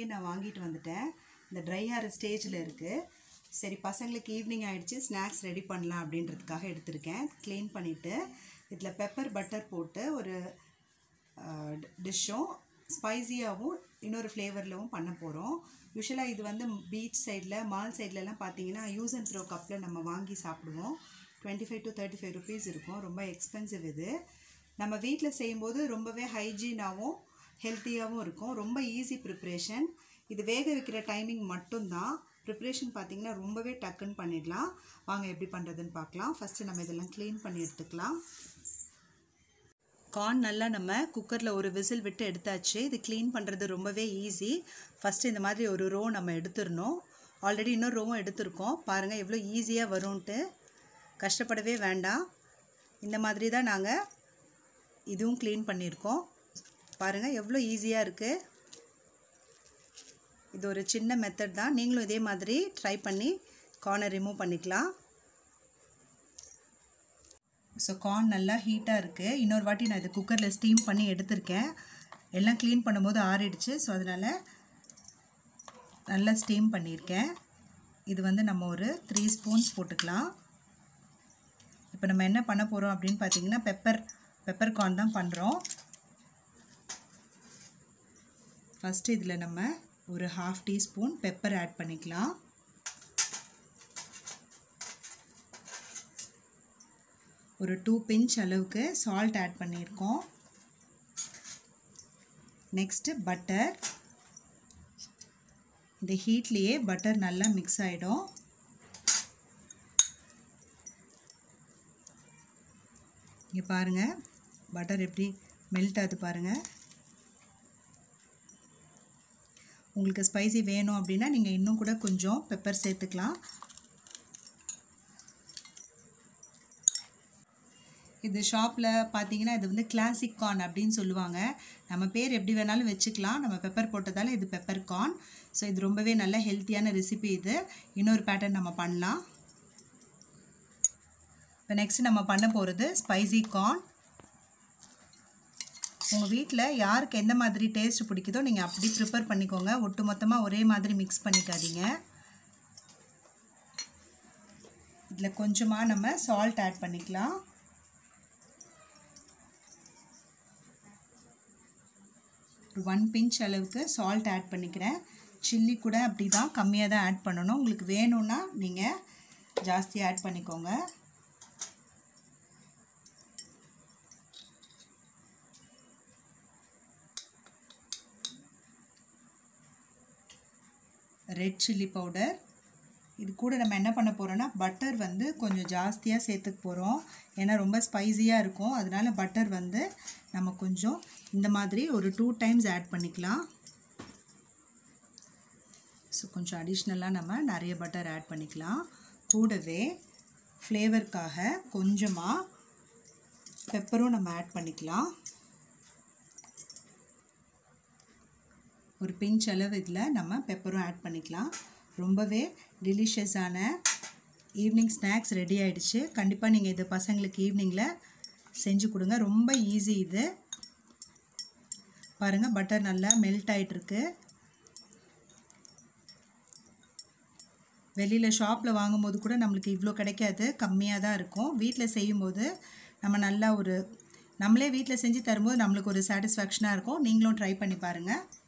நான் வாங்கிட்டு வந்துட்டேன் இந்த ட்ரை ஆகிற ஸ்டேஜில் இருக்குது சரி பசங்களுக்கு ஈவினிங் ஆகிடுச்சு ஸ்நாக்ஸ் ரெடி பண்ணலாம் அப்படின்றதுக்காக எடுத்திருக்கேன் க்ளீன் பண்ணிவிட்டு இதில் பெப்பர் பட்டர் போட்டு ஒரு டிஷ்ஷும் ஸ்பைஸியாகவும் இன்னொரு ஃப்ளேவர்லவும் பண்ண போகிறோம் யூஸ்வலாக இது வந்து பீச் சைடில் மால் சைட்லலாம் பார்த்தீங்கன்னா யூஸ் அண்ட் த்ரோ கப்பில் நம்ம வாங்கி சாப்பிடுவோம் twenty five to thirty five rupees இருக்கும் ரொம்ப எக்ஸ்பென்சிவ் இது நம்ம வீட்டில் செய்யும்போது ரொம்பவே ஹைஜீனாகவும் ஹெல்த்தியாகவும் இருக்கும் ரொம்ப ஈஸி ப்ரிப்ரேஷன் இது வேக வைக்கிற டைமிங் மட்டும்தான் ப்ரிப்ரேஷன் பார்த்தீங்கன்னா ரொம்பவே டக்குன்னு பண்ணிடலாம் வாங்க எப்படி பண்ணுறதுன்னு பார்க்கலாம் ஃபஸ்ட்டு நம்ம இதெல்லாம் க்ளீன் பண்ணி எடுத்துக்கலாம் கார்ன் நல்லா நம்ம குக்கரில் ஒரு விசில் விட்டு எடுத்தாச்சு இது க்ளீன் பண்ணுறது ரொம்பவே ஈஸி ஃபஸ்ட்டு இந்த மாதிரி ஒரு ரோ நம்ம எடுத்துடணும் ஆல்ரெடி இன்னொரு ரோவும் எடுத்திருக்கோம் பாருங்கள் எவ்வளோ ஈஸியாக வரும்ன்ட்டு கஷ்டப்படவே வேண்டாம் இந்த மாதிரி தான் நாங்கள் இதுவும் க்ளீன் பண்ணியிருக்கோம் பாருங்கள் எவ்வளோ ஈஸியாக இருக்குது இது ஒரு சின்ன மெத்தட் தான் நீங்களும் இதே மாதிரி ட்ரை பண்ணி கார்னை ரிமூவ் பண்ணிக்கலாம் ஸோ கார்ன் நல்லா ஹீட்டாக இருக்குது இன்னொரு வாட்டி நான் இது குக்கரில் ஸ்டீம் பண்ணி எடுத்திருக்கேன் எல்லாம் க்ளீன் பண்ணும்போது ஆறிடுச்சு ஸோ அதனால் நல்லா ஸ்டீம் பண்ணியிருக்கேன் இது வந்து நம்ம ஒரு த்ரீ ஸ்பூன்ஸ் போட்டுக்கலாம் இப்போ நம்ம என்ன பண்ண போகிறோம் அப்படின்னு பார்த்தீங்கன்னா பெப்பர் பெப்பர் கார்ன் தான் பண்ணுறோம் ஃபஸ்ட்டு இதில் நம்ம ஒரு ஹாஃப் டீஸ்பூன் பெப்பர் ஆட் பண்ணிக்கலாம் ஒரு டூ பிஞ்ச் அளவுக்கு சால்ட் ஆட் பண்ணியிருக்கோம் நெக்ஸ்ட்டு பட்டர் இந்த ஹீட்லேயே பட்டர் நல்லா மிக்ஸ் ஆகிடும் இங்கே பாருங்கள் பட்டர் எப்படி மெல்ட் ஆகுது பாருங்கள் உங்களுக்கு ஸ்பைசி வேணும் அப்படின்னா நீங்கள் இன்னும் கூட கொஞ்சம் பெப்பர் சேர்த்துக்கலாம் இது ஷாப்பில் பார்த்தீங்கன்னா இது வந்து கிளாசிக் கார்ன் அப்படின்னு சொல்லுவாங்க நம்ம பேர் எப்படி வேணாலும் வச்சுக்கலாம் நம்ம பெப்பர் போட்டதால் இது பெப்பர் கார்ன் ஸோ இது ரொம்பவே நல்ல ஹெல்த்தியான ரெசிபி இது இன்னொரு பேட்டர்ன் நம்ம பண்ணலாம் இப்போ நெக்ஸ்ட் நம்ம பண்ண போகிறது ஸ்பைசி கார்ன் உங்கள் வீட்டில் யாருக்கு எந்த மாதிரி டேஸ்ட் பிடிக்குதோ நீங்கள் அப்படி ப்ரிப்பேர் பண்ணிக்கோங்க ஒட்டு மொத்தமாக ஒரே மாதிரி மிக்ஸ் பண்ணிக்காதீங்க இதில் கொஞ்சமாக நம்ம சால்ட் ஆட் பண்ணிக்கலாம் ஒரு ஒன் பிஞ்ச் அளவுக்கு சால்ட் ஆட் பண்ணிக்கிறேன் சில்லி கூட அப்படி தான் கம்மியாக தான் ஆட் பண்ணணும் உங்களுக்கு வேணும்னா நீங்கள் ஜாஸ்தி ஆட் பண்ணிக்கோங்க ரெட் சில்லி பவுடர் இது கூட நம்ம என்ன பண்ண போகிறோன்னா பட்டர் வந்து கொஞ்சம் ஜாஸ்தியாக சேர்த்துக்க போகிறோம் ஏன்னா ரொம்ப ஸ்பைஸியாக இருக்கும் அதனால் பட்டர் வந்து நம்ம கொஞ்சம் இந்த மாதிரி ஒரு டூ டைம்ஸ் ஆட் பண்ணிக்கலாம் ஸோ கொஞ்சம் அடிஷ்னலாக நம்ம நிறைய பட்டர் ஆட் பண்ணிக்கலாம் கூடவே ஃப்ளேவருக்காக கொஞ்சமாக பெப்பரும் நம்ம ஆட் பண்ணிக்கலாம் ஒரு பிஞ்ச் அளவு இதில் நம்ம பெப்பரும் ஆட் பண்ணிக்கலாம் ரொம்பவே டெலிஷியஸான ஈவினிங் ஸ்நாக்ஸ் ரெடி ஆகிடுச்சு கண்டிப்பாக நீங்கள் இது பசங்களுக்கு ஈவினிங்கில் செஞ்சு கொடுங்க ரொம்ப ஈஸி இது பாருங்கள் பட்டர் நல்லா மெல்ட் ஆகிட்டுருக்கு வெளியில் ஷாப்பில் வாங்கும்போது கூட நம்மளுக்கு இவ்வளோ கிடைக்காது கம்மியாக தான் இருக்கும் வீட்டில் செய்யும்போது நம்ம நல்லா ஒரு நம்மளே வீட்டில் செஞ்சு தரும்போது நம்மளுக்கு ஒரு சாட்டிஸ்ஃபேக்ஷனாக இருக்கும் நீங்களும் ட்ரை பண்ணி பாருங்கள்